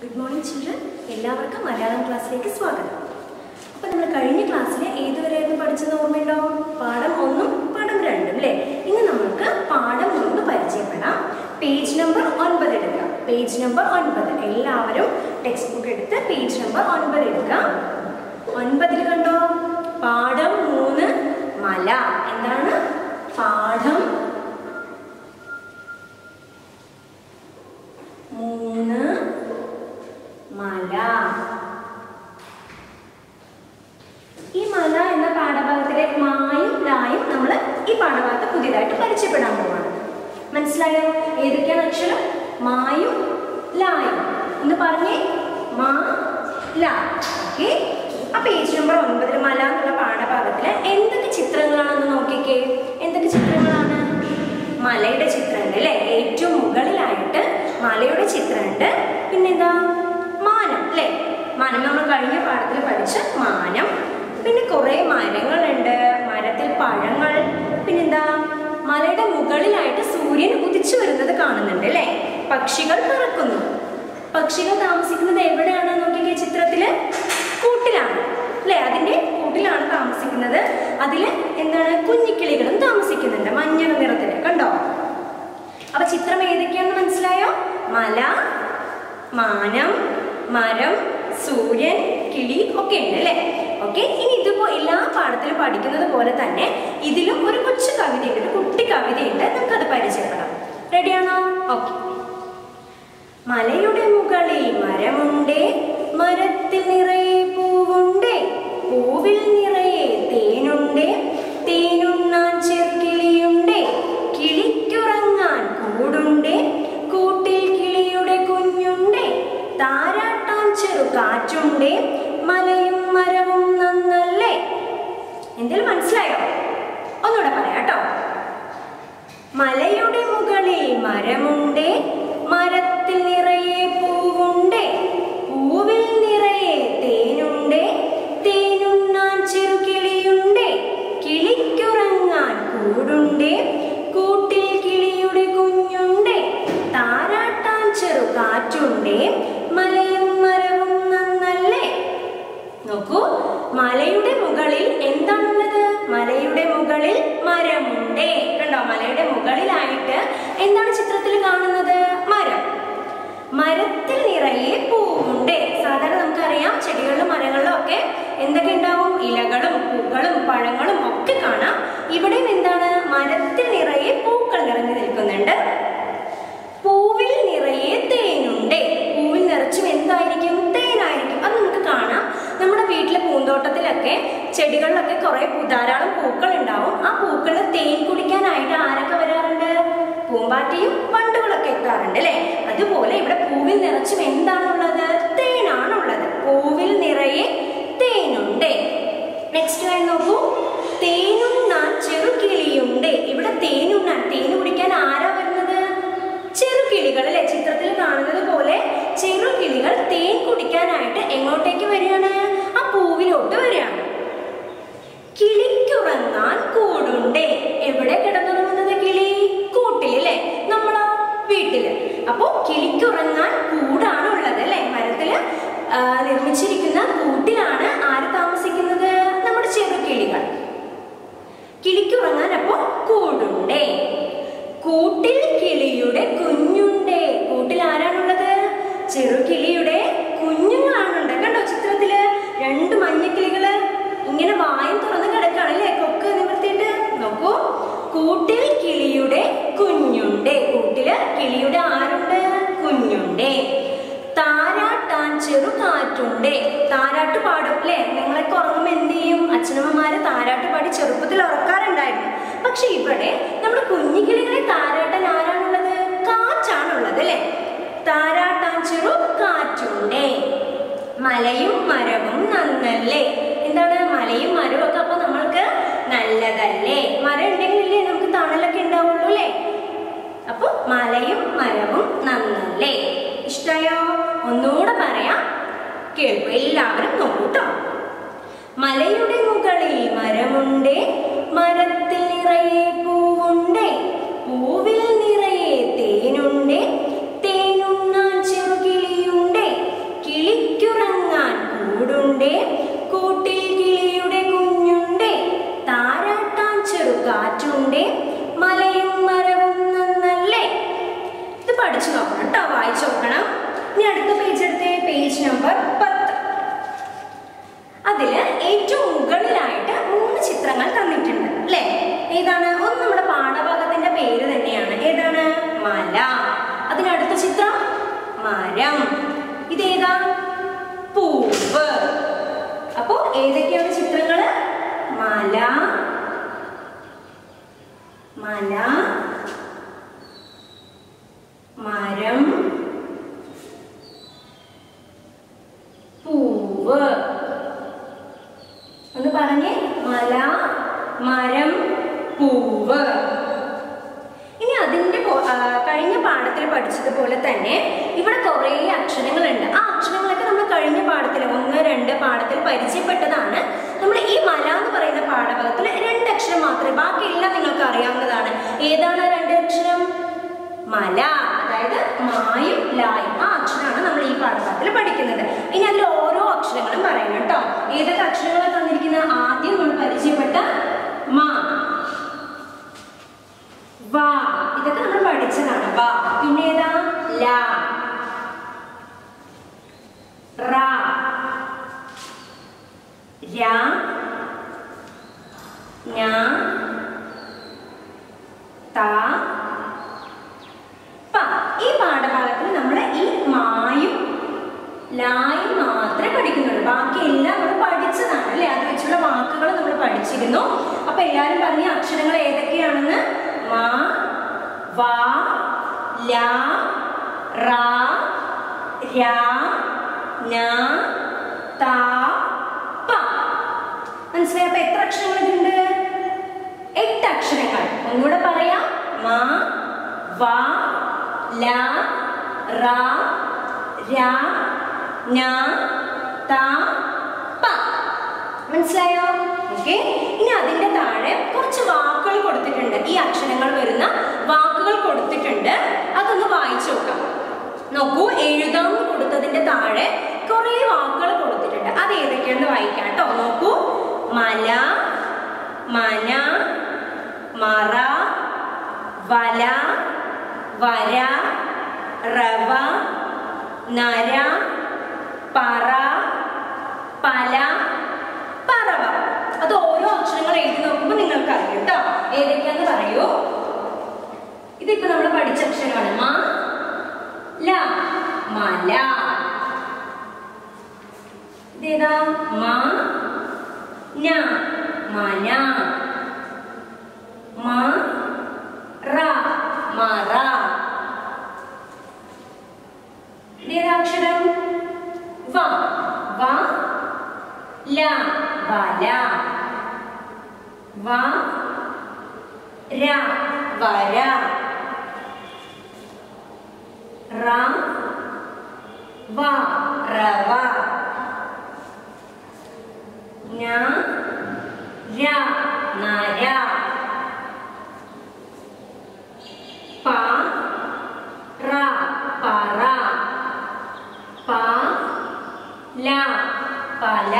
Good morning children എല്ലാവർക്കും മലയാളം ക്ലാസ്സിലേക്ക് സ്വാഗതം അപ്പോൾ നമ്മൾ കഴിഞ്ഞ ക്ലാസ്സിൽ ഏതുവരെയായിരുന്നു പഠിച്ചത് ഓർമ്മയുണ്ടോ പാഠം ഒന്നും പാഠം രണ്ടും അല്ലേ ഇന്ന് നമുക്ക് പാഠം ഒന്ന് പരിചയപ്പെടാം പേജ് നമ്പർ ഒൻപത് എടുക്കാം പേജ് നമ്പർ ഒൻപത് എല്ലാവരും ടെക്സ്റ്റ് ബുക്ക് എടുത്ത് പേജ് നമ്പർ ഒൻപത് എടുക്കാം ഒൻപതിൽ കണ്ടോ പാഠം മൂന്ന് മല എന്താണ് പാഠം മൂന്ന് മല ഈ മല എന്ന പാഠഭാഗത്തിലെ മായും ലായും നമ്മൾ ഈ പാഠഭാഗത്ത് പുതിയതായിട്ട് പരിചയപ്പെടാൻ പോവാണ് മനസ്സിലായോ ഏതൊക്കെയാണ് അക്ഷരം മായും ലായും ഒന്ന് പറഞ്ഞേ മാ ല ഓക്കെ ആ പേജ് നമ്പർ ഒൻപതിൽ മല എന്നുള്ള പാഠഭാഗത്തില് എന്തൊക്കെ ചിത്രങ്ങളാണെന്ന് നോക്കിക്കേ എന്തൊക്കെ ചിത്രങ്ങളാണ് മലയുടെ ചിത്രമുണ്ട് അല്ലേ ഏറ്റവും മുകളിലായിട്ട് മലയുടെ ചിത്രമുണ്ട് പിന്നെന്താ മാനം അല്ലേ മാനം നമ്മൾ കഴിഞ്ഞ പാഠത്തിൽ പഠിച്ച മാനം പിന്നെ കുറേ മരങ്ങളുണ്ട് മരത്തിൽ പഴങ്ങൾ പിന്നെന്താ മലയുടെ മുകളിലായിട്ട് സൂര്യൻ ഉദിച്ചു വരുന്നത് കാണുന്നുണ്ട് അല്ലേ പക്ഷികൾ പറക്കുന്നു പക്ഷികൾ താമസിക്കുന്നത് എവിടെയാണ് നോക്കിക്കേ ചിത്രത്തില് കൂട്ടിലാണ് അല്ലേ അതിന്റെ കൂട്ടിലാണ് താമസിക്കുന്നത് അതില് എന്താണ് കുഞ്ഞിക്കിളികളും താമസിക്കുന്നുണ്ട് മഞ്ഞ നിറത്തില് കണ്ടോ അപ്പൊ ചിത്രം ഏതൊക്കെയാണെന്ന് മനസ്സിലായോ മല മാനം മരം സൂര്യൻ കിളി ഒക്കെ ഉണ്ട് അല്ലേ ഓക്കെ ഇനി ഇതിപ്പോ എല്ലാ പാഠത്തിലും പഠിക്കുന്നത് പോലെ തന്നെ ഇതിലും ഒരു കൊച്ചു കവിതയുണ്ട് ഒരു കുട്ടി കവിതയുണ്ട് നമുക്കത് പരിചയപ്പെടാം റെഡിയാണോ ഓക്കെ മലയുടെ മുകളിൽ മരമുണ്ടേ മരത്തിൽ നിറയെ പൂവുണ്ടേ പൂവിൽ നിറയെ തേനുണ്ടേ തേനുണ്ണാൻ ചെറുകിളിയുണ്ടേ കിളിക്കുറങ്ങാൻ കൂടുണ്ടേ കൂട്ടിൽ കിളിയുടെ കുഞ്ഞുണ്ടേ താരാട്ടാൻ ചെറു കാറ്റുണ്ടേ മലയും മരവും നന്നല്ലേ എന്തെങ്കിലും മനസ്സിലായോ ഒന്നുകൂടെ പറയാട്ടോ മലയുടെ മുകളിൽ മരമുണ്ടേ മരത്തിൽ നിറയെ പൂവുണ്ടേ പൂവിൽ നിറയെ തേനുണ്ടേ തേനുണ്ണാൻ ചെറുകിളിയുണ്ടേ കിളിക്കുറങ്ങാൻ കൂടുണ്ടേ കൂട്ടിൽ കിളിയുടെ കുഞ്ഞുണ്ടേ താരാട്ടാൻ ചെറു കാറ്റുണ്ടേ മലയും മരവും നന്നല്ലേ നോക്കൂ മലയുടെ മുകളിൽ എന്താണുള്ളത് മലയുടെ മുകളിൽ മരമുണ്ടേ കണ്ടോ മലയുടെ മുകളിലായിട്ട് എന്താണ് ചിത്രത്തിൽ കാണുന്നത് മരം മരത്തിൽ നിറയെ പൂവുണ്ട് സാധാരണ നമുക്കറിയാം ചെടികളിലും മരങ്ങളിലും ഒക്കെ എന്തൊക്കെ ഉണ്ടാവും ഇലകളും പൂക്കളും പഴങ്ങളും ഒക്കെ കാണാം ഇവിടെയും എന്താണ് മരത്തിൽ നിറയെ പൂക്കൾ നിറഞ്ഞു നിൽക്കുന്നുണ്ട് പൂവിൽ നിറയെ തേനുണ്ട് പൂവിൽ നിറച്ചും എന്തായിരിക്കും തേനായിരിക്കും അത് നമുക്ക് കാണാം നമ്മുടെ വീട്ടിലെ പൂന്തോട്ടത്തിലൊക്കെ ചെടികളിലൊക്കെ കുറെ ധാരാളം പൂക്കൾ ഉണ്ടാവും ആ പൂക്കളിൽ തേൻ കുടിക്കാനായിട്ട് ആരൊക്കെ വരാറുണ്ട് പൂമ്പാറ്റയും വണ്ടുകളൊക്കെ എത്താറുണ്ട് അല്ലെ അതുപോലെ ഇവിടെ പൂവിൽ നിറച്ചും എന്താണുള്ളത് തേനാണുള്ളത് പൂവിൽ നിറയെ തേനുണ്ട് നെക്സ്റ്റ് കാര്യം നോക്കൂ തേനുണ്ണാൻ ചെറുകിളിയുണ്ട് ഇവിടെ തേനുണ്ണാൻ തേൻ കുടിക്കാൻ ആരാ വരുന്നത് ചെറുകിളികൾ അല്ലെ ചിത്രത്തിൽ കാണുന്നത് പോലെ ചെറുകിളികൾ തേൻ കുടിക്കാനായിട്ട് എങ്ങോട്ടേക്ക് വരികയാണ് ആ പൂവിലോട്ട് വരികയാണ് കിളിക്കുറങ്ങാൻ കൂടുണ്ട് എവിടെ കിടന്നുറങ്ങുന്നത് കിളി കൂട്ടിൽ അല്ലെ നമ്മളോ വീട്ടില് അപ്പോ കിളിക്കുറങ്ങാൻ കൂടാണ് ഉള്ളത് അല്ലെ മരത്തില് ആ, നിർമ്മിച്ചിരിക്കുന്ന കൂട്ടിലാണ് ആര് താമസിക്കുന്നത് നമ്മുടെ ചെറുകിളികൾ കിളിക്കുറങ്ങാൻ അപ്പോ കൂടുണ്ടേ കൂട്ടിൽ കിളിയുടെ കുഞ്ഞുണ്ടേ കൂട്ടിൽ ആരാണുള്ളത് ചെറുകിളിയുടെ കുഞ്ഞുങ്ങളാണുണ്ട് കണ്ടോ ചിത്രത്തില് രണ്ട് മഞ്ഞക്കിളികള് ഇങ്ങനെ വായും തുറന്ന് കിടക്കാണ് അല്ലേ കൊക്ക് നിവർത്തിയിട്ട് നോക്കൂ കൂട്ടിൽ കിളിയുടെ കുഞ്ഞുണ്ട് കൂട്ടില് കിളിയുടെ ആരുണ്ട് കുഞ്ഞുണ്ട് താരാട്ടാൻ ചെറുകാറ്റുണ്ട് താരാട്ട് പാടും അല്ലേ നിങ്ങളൊക്കെ ഉറങ്ങുമ്പോൾ എന്ത് ചെയ്യും അച്ഛനമ്മമാര് താരാട്ട് പാടി ചെറുപ്പത്തിൽ ഉറക്കാറുണ്ടായിരുന്നു പക്ഷെ ഇവിടെ നമ്മുടെ കുഞ്ഞിക്കിളികളെ താരാട്ടാൻ ആരാണുള്ളത് കാറ്റാണുള്ളത് അല്ലേ താരാട്ടാൻ ചെറു കാറ്റുണ്ട് മലയും മരവും നന്നല്ലേ എന്താണ് മലയും മരവും ഒക്കെ അപ്പൊ നമ്മൾക്ക് നല്ലതല്ലേ മരം ഉണ്ടെങ്കിലല്ലേ നമുക്ക് തണലൊക്കെ ഉണ്ടാവുള്ളൂ അല്ലേ അപ്പൊ മലയും മരവും നന്നല്ലേ ഇഷ്ടായോ ഒന്നുകൂടെ പറയാം കേൾക്കൂ എല്ലാവരും നോക്കൂട്ടോ മലയുടെ മുകളിൽ മരമുണ്ട് മരത്തിൽ നിറയെ പൂവുണ്ട് പൂവിൽ നിറയെ തേനുണ്ട് തേനുണ്ണാൻ ചെറുകിളിയുണ്ട് പേജ് നമ്പർ പത്ത് അതില് ഏറ്റവും മുകളിലായിട്ട് മൂന്ന് ചിത്രങ്ങൾ തന്നിട്ടുണ്ട് അല്ലേ ഏതാണ് ഒന്ന് നമ്മുടെ പാഠഭാഗത്തിന്റെ പേര് തന്നെയാണ് ഏതാണ് മല അതിനടുത്ത ചിത്രം മരം ഇതേതാ പൂവ് അപ്പോ ഏതൊക്കെയാണ് ചിത്രങ്ങള് മല മല മരം പൂവ് ഒന്ന് പറഞ്ഞേ മല മരം പൂവ് ഇനി അതിന്റെ പോ- ആ, കഴിഞ്ഞ പാഠത്തിൽ പഠിച്ചതുപോലെ തന്നെ ഇവിടെ കുറേ അക്ഷരങ്ങളുണ്ട് ആ അക്ഷരങ്ങളൊക്കെ നമ്മൾ കഴിഞ്ഞ പാഠത്തിൽ ഒന്ന് രണ്ട് പാഠത്തിൽ പരിചയപ്പെട്ടതാണ് നമ്മൾ ഈ മല എന്ന് പറയുന്ന പാഠഭാഗത്തിൽ രണ്ട് അക്ഷരം മാത്രമേ ബാക്കിയെല്ലാം നിങ്ങൾക്ക് അറിയാവുന്നതാണ് ഏതാണ് ആ രണ്ട് അക്ഷരം മല അതായത് മായും ലായും ആ അക്ഷരമാണ് നമ്മൾ ഈ പാഠഭാഗത്തിൽ പഠിക്കുന്നത് ഇനി അതിൽ ഓരോ അക്ഷരങ്ങളും പറയണം കേട്ടോ ഏതൊക്കെ അക്ഷരങ്ങളാണ് തന്നിരിക്കുന്നത് ആദ്യം നമ്മൾ പരിചയപ്പെട്ട മാ വാ ഇതൊക്കെ നമ്മൾ പഠിച്ചതാണ് വാ പിന്നെ ഏതാ ല റ ര ഞ ത പ ഈ പാഠഭാഗത്തിൽ നമ്മൾ ഈ മായും ലായും മാത്രമേ പഠിക്കുന്നുള്ളൂ ബാക്കി എല്ലാം നമ്മൾ പഠിച്ചതാണ് അല്ലേ അത് വെച്ചുള്ള വാക്കുകൾ നമ്മൾ പഠിച്ചിരുന്നു അപ്പൊ എല്ലാവരും പറഞ്ഞ അക്ഷരങ്ങൾ ഏതൊക്കെയാണെന്ന് മാ വാ ല റ ര ന ത പ മനസ്സിലായി അപ്പൊ എത്ര അക്ഷരങ്ങൾ ഇതിലുണ്ട് എട്ട് അക്ഷരങ്ങൾ ഒന്നുകൂടെ പറയാം മാ വാ ല റ ര ന ത പ മനസ്സിലായോ ഓക്കെ ഇനി അതിന്റെ താഴെ കുറച്ച് വാക്കുകൾ കൊടുത്തിട്ടുണ്ട് ഈ അക്ഷരങ്ങൾ വരുന്ന വാക്കുകൾ കൊടുത്തിട്ടുണ്ട് അതൊന്ന് വായിച്ചു നോക്കാം നോക്കൂ എഴുതാൻ കൊടുത്തതിന്റെ താഴെ കുറെ വാക്കുകൾ കൊടുത്തിട്ടുണ്ട് അത് ഏതൊക്കെയാണെന്ന് വായിക്കാം കേട്ടോ നോക്കൂ മല മന മറ വല വര റവ നര പറ പല പറവ അത് ഓരോ അക്ഷരങ്ങൾ എഴുതി നോക്കുമ്പോൾ നിങ്ങൾക്ക് അറിയാം കേട്ടോ ഏതൊക്കെയാന്ന് പറയൂ ഇതിപ്പോ നമ്മൾ പഠിച്ച അക്ഷരമാണ് മ ല മല ഇതേതാ മ ന മന മ റ മറ ഇതേതാ അക്ഷരം വ വ ല വല വ ര വര റ വ റവ ന ര നര പ റ പറ പ ല പല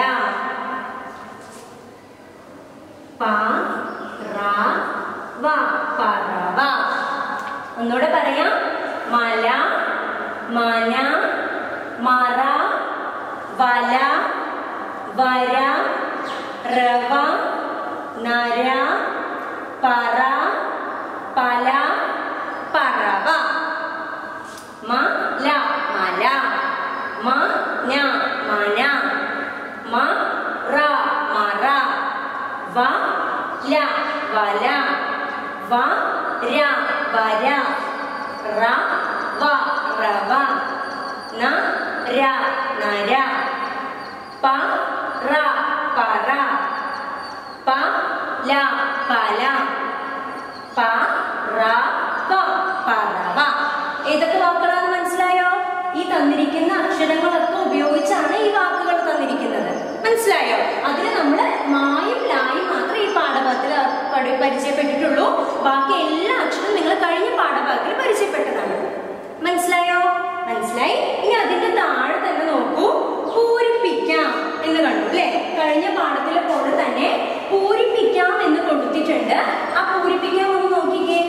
പ റ വ പറവ ഒന്നുകൂടെ പറയാം മല മന മറ വല വര റവ നര പറ പല പറവ മ ല മല മ ന മന മ റ മറ വ ല വല വ ര വര റ വ റവ ന ര നര പ റ പറ പ ല പല പ റ വ പറവ ഏതൊക്കെ വാക്കുകളാണെന്ന് മനസ്സിലായോ ഈ തന്നിരിക്കുന്ന അക്ഷരങ്ങളൊക്കെ ഉപയോഗിച്ചാണ് ഈ വാക്കുകൾ തന്നിരിക്കുന്നത് മനസ്സിലായോ അതിന് നമ്മൾ മായും ലായും മാത്രമേ ഈ പാഠഭാഗത്തിൽ പഠി- പരിചയപ്പെട്ടിട്ടുള്ളൂ ബാക്കി എല്ലാ അക്ഷരവും നിങ്ങൾ കഴിഞ്ഞ പാഠഭാഗത്തിൽ പരിചയപ്പെട്ടതാണ് മനസ്സിലായോ മനസ്സിലായി ഇനി അതിന്റെ താഴെ തന്നെ നോക്കൂ പൂരിപ്പിക്കാം എന്ന് കണ്ടു അല്ലെ കഴിഞ്ഞ പാഠത്തിലെ പോലെ തന്നെ പൂരിപ്പിക്കാം എന്ന് കൊടുത്തിട്ടുണ്ട് ആ പൂരിപ്പിക്കാം ഒന്ന് നോക്കിക്കേ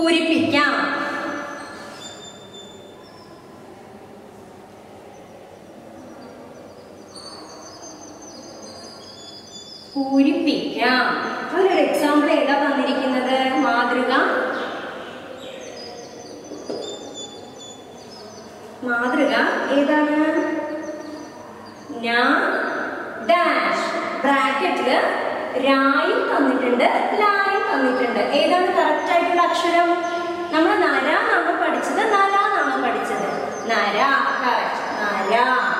പൂരിപ്പിക്കാം പൂരിപ്പിക്കാം അതിനൊരു എക്സാമ്പിൾ ഏതാ തന്നിരിക്കുന്നത് മാതൃക മാതൃക ഏതാണ് ഞാ ഡാഷ് ബ്രാക്കറ്റില് രായും തന്നിട്ടുണ്ട് ലായും തന്നിട്ടുണ്ട് ഏതാണ് കറക്റ്റ് ആയിട്ടുള്ള അക്ഷരം നമ്മൾ നര എന്നാണ് പഠിച്ചത് നര എന്നാണ് പഠിച്ചത് നര കറക്റ്റ് നര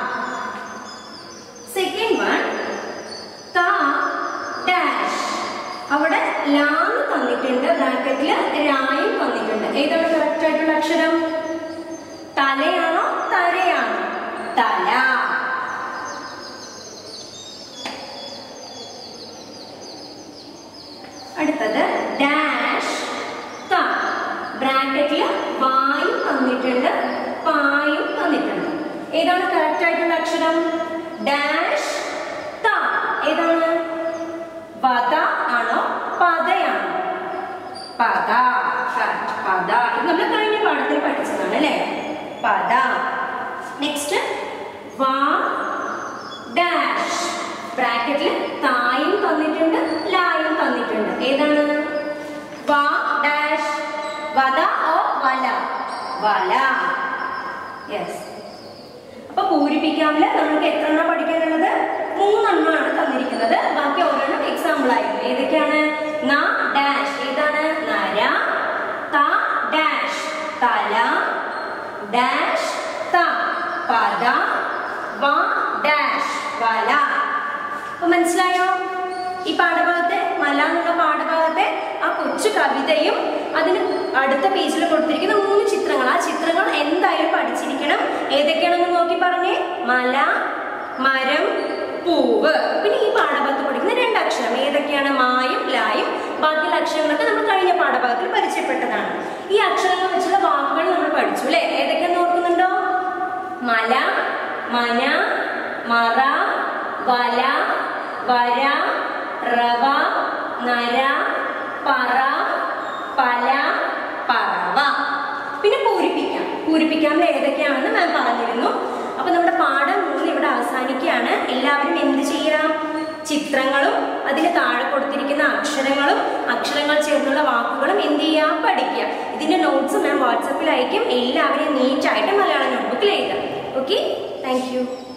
സെക്കൻഡ് വൺ ത ഡാഷ് അവിടെ ലാന്ന് തന്നിട്ടുണ്ട് ബ്രാക്കറ്റില് രായും തന്നിട്ടുണ്ട് ഏതാണ് കറക്റ്റ് ആയിട്ടുള്ള അക്ഷരം തലയാണോ തരയാണോ തല അടുത്തത് ഡാഷ് ത ബ്രാക്കറ്റിൽ വായും തന്നിട്ടുണ്ട് പായും തന്നിട്ടുണ്ട് ഏതാണ് കറക്റ്റ് ആയിട്ടുള്ള അക്ഷരം ഡാഷ് ത ഏതാണ് വധ ആണോ പതയാണോ പദ correct. പദ ഇത് നമ്മൾ കഴിഞ്ഞ പാഠത്തിൽ പഠിച്ചതാണ് അല്ലേ പദ നെക്സ്റ്റ് വാ ഡാഷ് ബ്രാക്കറ്റിൽ തായും തന്നിട്ടുണ്ട് ലായും തന്നിട്ടുണ്ട് ഏതാണ് വാ ഡാഷ് വധ ഓ വല വല യെസ് അപ്പൊ പൂരിപ്പിക്കാമില് നമ്മൾക്ക് എത്ര എണ്ണം പഠിക്കാനുള്ളത് മൂന്നെണ്ണമാണ് തന്നിരിക്കുന്നത് ബാക്കി ഓരോന്നും എക്സാമ്പിൾ ആയിരുന്നു ഏതൊക്കെയാണ് ന ഡാഷ് ഏതാണ് നര ത ഡാഷ് തല ഡാഷ് ത പദ വ ഡാഷ് വല അപ്പൊ മനസ്സിലായോ ഈ പാഠഭാഗത്തെ മല എന്നുള്ള പാഠഭാഗത്തെ ആ കൊച്ചു കവിതയും അതിന് അടുത്ത പേജിൽ കൊടുത്തിരിക്കുന്ന മൂന്ന് ചിത്രങ്ങൾ ആ ചിത്രങ്ങൾ എന്തായാലും പഠിച്ചിരിക്കണം ഏതൊക്കെയാണെന്ന് നോക്കി പറഞ്ഞേ മല മരം പൂവ് പിന്നെ ഈ പാഠഭാഗത്ത് പഠിക്കുന്ന രണ്ട് അക്ഷരം ഏതൊക്കെയാണ് മായും ലായും ബാക്കിയുള്ള അക്ഷരങ്ങളൊക്കെ നമ്മൾ കഴിഞ്ഞ പാഠഭാഗത്തിൽ പരിചയപ്പെട്ടതാണ് ഈ അക്ഷരങ്ങൾ വെച്ചുള്ള വാക്കുകൾ നമ്മൾ പഠിച്ചു അല്ലെ ഏതൊക്കെയാന്ന് ഓർക്കുന്നുണ്ടോ മല മന മറ വല വര റവ നര പറ പല പറവ പിന്നെ പൂരിപ്പിക്കാം പൂരിപ്പിക്കാമിൽ ഏതൊക്കെയാണെന്ന് മാം പറഞ്ഞിരുന്നു അപ്പൊ നമ്മുടെ പാഠം മൂന്ന് ഇവിടെ അവസാനിക്കുകയാണ് എല്ലാവരും എന്ത് ചെയ്യാം ചിത്രങ്ങളും അതിന് താഴെ കൊടുത്തിരിക്കുന്ന അക്ഷരങ്ങളും അക്ഷരങ്ങൾ ചേർന്നുള്ള വാക്കുകളും എന്ത് ചെയ്യാം പഠിക്കുക ഇതിന്റെ നോട്ട്സ് മാം വാട്സപ്പിൽ അയക്കും എല്ലാവരെയും നീറ്റായിട്ട് മലയാളം നോട്ട്ബുക്കിൽ എഴുതാം ഓക്കെ താങ്ക് യു